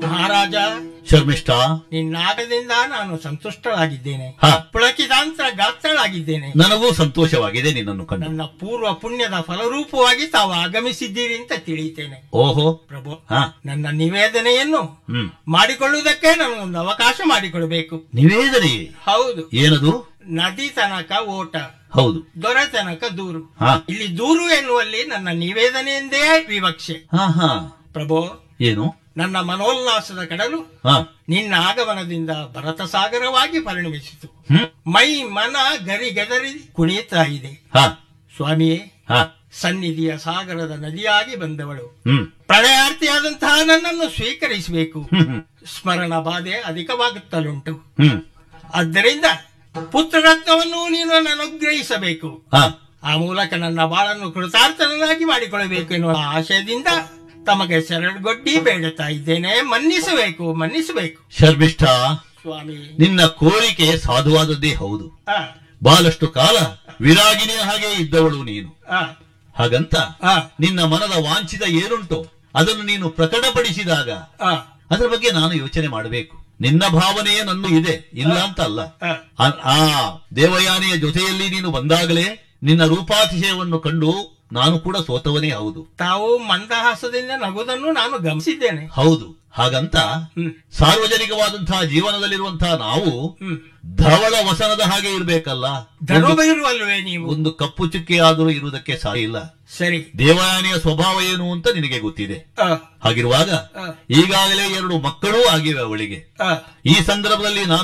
ಮಹಾರಾಜ ಶರ್ಮಿಷ್ಠ ನಿನ್ನಾಗದಿಂದ ನಾನು ಸಂತುಷ್ಟಳಾಗಿದ್ದೇನೆ ಹ. ಪುಳಕಿತಾಂತರ ಗಾತ್ರಳಾಗಿದ್ದೇನೆ ನನಗೂ ಸಂತೋಷವಾಗಿದೆ ನಿನ್ನನ್ನು ಕಂಡು ನನ್ನ ಪೂರ್ವ ಪುಣ್ಯದ ಫಲರೂಪವಾಗಿ ತಾವು ಆಗಮಿಸಿದ್ದೀರಿ ಅಂತ ತಿಳಿಯುತ್ತೇನೆ ಓಹೋ ಪ್ರಭು ಹಾ ನನ್ನ ನಿವೇದನೆಯನ್ನು ಹ್ಮ್ ಮಾಡಿಕೊಳ್ಳುವುದಕ್ಕೆ ನನಗೊಂದು ಅವಕಾಶ ಮಾಡಿಕೊಡಬೇಕು ನಿವೇದನೆ ಹೌದು ಏನದು ನದಿ ತನಕ ಓಟ ಹೌದು ದೊರೆ ತನಕ ದೂರು ಹಾ ಇಲ್ಲಿ ದೂರು ಎನ್ನುವಲ್ಲಿ ನನ್ನ ನಿವೇದನೆಯಿಂದೇ ವಿವಕ್ಷೆ ಹಾ ಹಾ ಪ್ರಭು ಏನು ನನ್ನ ಮನೋಲ್ಲಾಸದ ಕಡಲು ಹಾ ನಿನ್ನ ಆಗಮನದಿಂದ ಭರತ ಸಾಗರವಾಗಿ ಪರಿಣಮಿಸಿತು ಹ್ಮ್ ಮೈ ಮನ ಗರಿಗೆದರಿ ಕುಣಿಯುತ್ತಾ ಇದೆ ಹಾ ಸ್ವಾಮಿಯೇ ಹಾ ಸನ್ನಿಧಿಯ ಸಾಗರದ ನದಿಯಾಗಿ ಬಂದವಳು ಹ್ಮ್ ಪ್ರಳಯಾರ್ಥಿಯಾದಂತಹ ನನ್ನನ್ನು ಸ್ವೀಕರಿಸಬೇಕು ಹ್ಮ್ ಹ್ಮ್ ಸ್ಮರಣ ಬಾಧೆ ಅಧಿಕವಾಗುತ್ತಲುಂಟು ಹ್ಮ್ ಆದ್ದರಿಂದ ಪುತ್ರರತ್ನವನ್ನು ನೀನು ಅನುಗ್ರಹಿಸಬೇಕು ಹಾ ಆ ಮೂಲಕ ನನ್ನ ಬಾಳನ್ನು ಕೃತಾರ್ಥನಾಗಿ ಮಾಡಿಕೊಳ್ಳಬೇಕು ಎನ್ನುವ ಆಶಯದಿಂದ ತಮಗೆ ಶರಣಗೊಡ್ಡಿ ಬೇಡುತ್ತಾ ಇದ್ದೇನೆ ಮನ್ನಿಸಬೇಕು ಮನ್ನಿಸಬೇಕು ಶರ್ಮಿಷ್ಠ ಸ್ವಾಮಿ ನಿನ್ನ ಕೋರಿಕೆ ಸಾಧುವಾದದ್ದೇ ಹೌದು ಆ, ಬಹಳಷ್ಟು ಕಾಲ ವಿರಾಗಿನಿಯ ಹಾಗೆ ಇದ್ದವಳು ನೀನು ಆ, ಹಾಗಂತ ಆ, ನಿನ್ನ ಮನದ ವಾಂಛಿತ ಏನುಂಟು ಅದನ್ನು ನೀನು ಪ್ರಕಟಪಡಿಸಿದಾಗ ಆ, ಅದರ ಬಗ್ಗೆ ನಾನು ಯೋಚನೆ ಮಾಡಬೇಕು ನಿನ್ನ ಭಾವನೆಯೇ ನನ್ನ ಇದೆ ಇಲ್ಲ ಅಂತ ಅಲ್ಲ ಆ. ಆ- ಆ ದೇವಯಾನಿಯ ಜೊತೆಯಲ್ಲಿ ನೀನು ಬಂದಾಗಲೇ ನಿನ್ನ ರೂಪಾತಿಶಯವನ್ನು ಕಂಡು ನಾನು ಕೂಡ ಸೋತವನೇ ಹೌದು ತಾವು ಮಂದಹಾಸದಿಂದ ನಗುವುದನ್ನು ನಾನು ಗಮನಿಸಿದ್ದೇನೆ ಹೌದು ಹಾಗಂತ ಹ್ಮ್ ಸಾರ್ವಜನಿಕವಾದಂತಹ ಜೀವನದಲ್ಲಿರುವಂತಹ ನಾವು ಹ್ಮ್ ಧವಳ ವಸನದ ಹಾಗೆ ಇರಬೇಕಲ್ಲ ಧರ್ಮ ಇರುವಲ್ವೇ ನೀವು ಒಂದು ಕಪ್ಪು ಚುಕ್ಕೆ ಆದರೂ ಇರುವುದಕ್ಕೆ ಸಾಧ್ಯ ಇಲ್ಲ ಸರಿ ದೇವಯಾನಿಯ ಸ್ವಭಾವ ಏನು ಅಂತ ನಿನಗೆ ಗೊತ್ತಿದೆ ಆ, ಹಾಗಿರುವಾಗ ಆ, ಈಗಾಗಲೇ ಎರಡು ಮಕ್ಕಳೂ ಆಗಿವೆ ಅವಳಿಗೆ ಆ. ಈ ಸಂದರ್ಭದಲ್ಲಿ ನಾನು